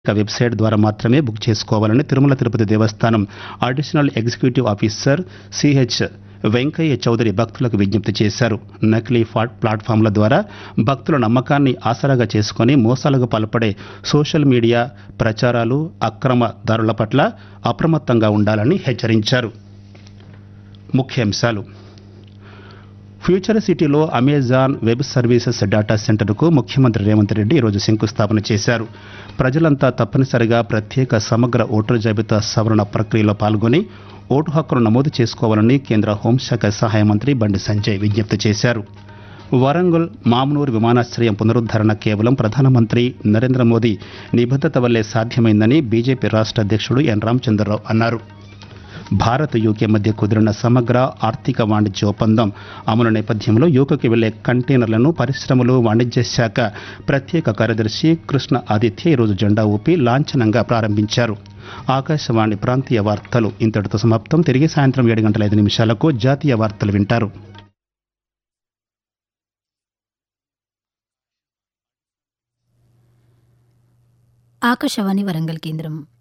ఇక వెబ్సైట్ ద్వారా మాత్రమే బుక్ చేసుకోవాలని Tirumala Tirupati Devasthanam additional executive officer CH Venkaiah Chowdary భక్తులకు విజ్ఞప్తి చేశారు నకిలీ ఫా- ప్లాట్ఫామ్ల ద్వారా భక్తుల నమ్మకాన్ని ఆసరాగా చేసుకొని మోసాలకు పాల్పడే సోషల్ మీడియా ప్రచారాలు అక్రమ దారుల పట్ల అప్రమత్తంగా ఉండాలని హెచ్చరించారు ముఖ్యాంశాలు ఫ్యూచర్ సిటీలో అమెజాన్ వెబ్ సర్వీసెస్ డేటా సెంటర్కు ముఖ్యమంత్రి రేవంత్ రెడ్డి ఈరోజు శంకుస్థాపన చేశారు ప్రజలంతా తప్పనిసరిగా ప్రత్యేక సమగ్ర ఓటర్ జాబితా సవరణ ప్రక్రియలో పాల్గొని ఓటు హక్కును నమోదు చేసుకోవాలని కేంద్ర హోంశాఖ సహాయ మంత్రి బండి సంజయ్ విజ్ఞప్తి చేశారు వరంగల్ మామునూరు విమానాశ్రయం పునరుద్ధరణ కేవలం ప్రధానమంత్రి నరేంద్ర మోదీ నిబద్ధత వల్లే సాధ్యమైందని బీజేపీ రాష్ట్ర అధ్యక్షుడు ఎన్ రామచంద్రరావు అన్నారు భారత్ యూకే మధ్య కుదిరిన సమగ్ర ఆర్థిక వాణిజ్య ఒప్పందం అమలు నేపథ్యంలో యూకేకి వెళ్లే కంటైనర్లను పరిశ్రమలు వాణిజ్య శాఖ ప్రత్యేక కార్యదర్శి కృష్ణ ఆదిత్య ఈరోజు జెండా ఊపి లాంఛనంగా ప్రారంభించారు ఆకాశవాణి ప్రాంతీయ వార్తలు ఇంతటితో సమాప్తం తిరిగి సాయంత్రం ఏడు గంటల ఐదు నిమిషాలకు జాతీయ వార్తలు వింటారు ఆకాశవాణి వరంగల్ కేంద్రం